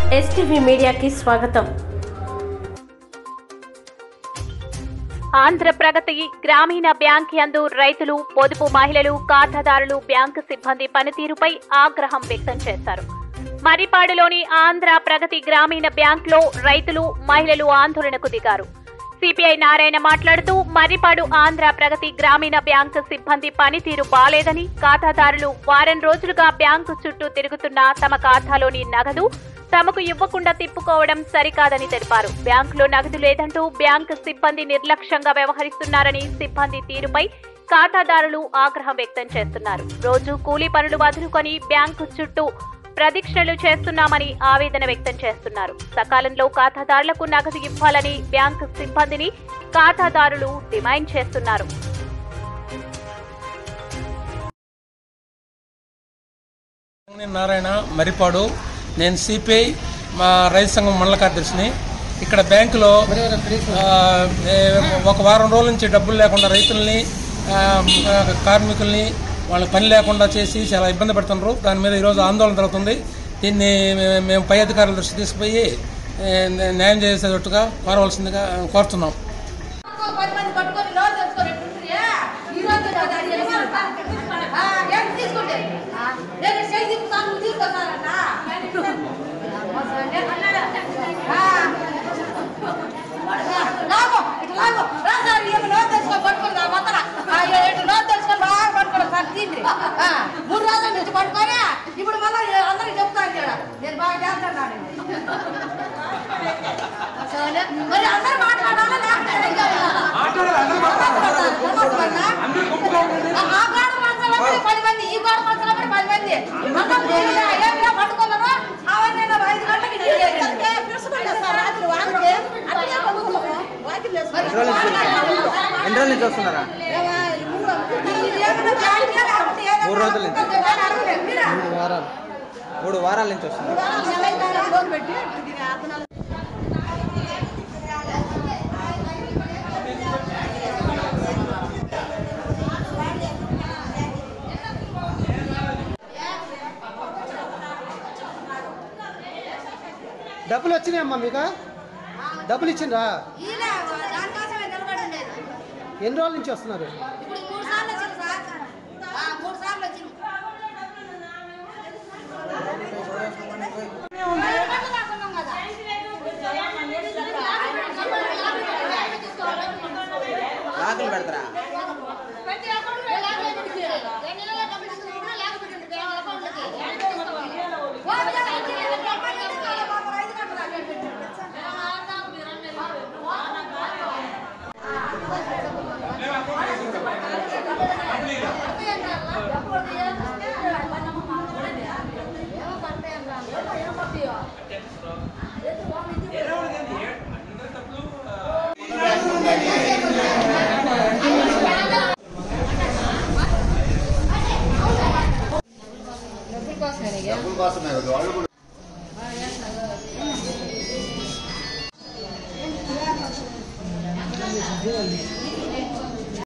STV మీడియాకి స్వాగతం ఆంధ్ర ప్రగతి గ్రామీణ బ్యాంక్ యందు రైతులు పొదుపు మహిళలు ఖాతాదారులు బ్యాంకు సిబ్బంది పనితీరుపై ఆగ్రహం వ్యక్తం చేశారు మరిపాడులోని ఆంధ్ర ప్రగతి గ్రామీణ బ్యాంక్లో రైతులు మహిళలు ఆందోళనకు దిగారు సిపిఐ నారాయణ మాట్లాడుతూ మర్రిపాడు ఆంధ్ర ప్రగతి గ్రామీణ బ్యాంకు సిబ్బంది పనితీరు బాలేదని ఖాతాదారులు వారం రోజులుగా బ్యాంకు చుట్టూ తిరుగుతున్న తమ ఖాతాలోని నగదు తమకు ఇవ్వకుండా తిప్పుకోవడం సరికాదని తెలిపారు బ్యాంకులో నగదు లేదంటూ బ్యాంకు సిబ్బంది నిర్లక్ష్యంగా వ్యవహరిస్తున్నారని సిబ్బంది తీరుపై ఖాతాదారులు ఆగ్రహం వ్యక్తం చేస్తున్నారు రోజు కూలీ పనులు వదులుకొని బ్యాంకు చుట్టూ ప్రదక్షిణలు చేస్తున్నామని ఆవేదన వ్యక్తం చేస్తున్నారు సకాలంలో ఖాతాదారులకు నగదు ఇవ్వాలని బ్యాంకు సిబ్బందిని ఖాతాదారులు డిమాండ్ చేస్తున్నారు నేను నారాయణ మరిపాడు నేను సిపిఐ మా రైతు సంఘం మండల కార్యదర్శిని ఇక్కడ బ్యాంకులో ఆ, ఏ, ఒక వారం రోజుల నుంచి డబ్బులు లేకుండా రైతుల్ని ఆ, ఆ, కార్మికుల్ని వాళ్ళకి పని లేకుండా చేసి చాలా ఇబ్బంది పెడుతున్నారు దాని మీద ఈరోజు ఆందోళన జరుగుతుంది దీన్ని మే- మేము పై అధికారుల దృష్టి తీసుకుపోయి ఏ, న్యాయం చేసేటట్టుగా కోరవలసిందిగా కోరుతున్నాం పది మంది పట్టుకొని లోన్ తెచ్చుకొని ఎట్టుంటారే? ఈ రోజు కదా అది ఏమన్నా? ఆ, ఏంటి తీసుకుంటే? ఆ, నేను చేయి తిప్పుతాను, నువ్వు తీసుకొస్తానంట. ఆ. లాగో, ఇటు లాగో. రా సార్, ఏమి లోన్ తెచ్చుకొని పట్టుకొని రా, మొత్తన. ఆ, ఏ- ఇటు లోన్ తెచ్చుకొని బాగా పట్టుకోండి సార్, తీయండి. ఆ, మూడు రోజుల నుంచి పట్టుకొని ఇప్పుడు మళ్ళీ అందరికి చెప్తాను ఇక్కడ నేను బాగా చేస్తున్నాను సరే. మరి అందరూ మాట్లాడాలా లేకపోతే ఏం చేయాలా? ఆ గోడ మనుషులందరూ పది మంది ఈ గోడ మనుషులందరూ పది మంది అందరూ కూలీలే. ఏమిరా పట్టుకున్నారు అవన్నీ నేను ఐదు గంటలకు ఇంటికి చేరాను. మరి ఎన్ని రోజుల నుంచి వస్తున్నారా ఇది ఏమన్నా జాయిన్ లేకపోతే ఏదన్నా మూడు రోజుల నుంచి. అడగలేదు. మీరా? వారాలు మూడు వారాల నుంచి వస్తున్నారు లోన్ పెట్టి దీని ఆపనాలు డబ్బులు వచ్చినాయమ్మా మీకు డబ్బులు ఇచ్చిండ్రా ఈయన దానికోసమే నిలబడి ఉండేది ఎన్ని రోజుల నుంచి వస్తున్నారు ఇప్పుడు మూడు సార్లు వచ్చింది సార్ ఆ, మూడు సార్లు వచ్చింది లాకులు పెడతారా ప్రతి అకౌంట్లో లాగ్ పెట్టి రెండు నెలల డబ్బులు ఇస్తున్నా లాగ్ పెట్టి వేరే అకౌంట్లకి వాళ్ళు కూడా వచ్చి వీళ్ళకి డబ్బులు ఇస్తున్నారు. మాకు ఐదు గంటలు లాగ్ పెట్టి. డబ్బుల కోసమే కదా వాళ్ళు కూడా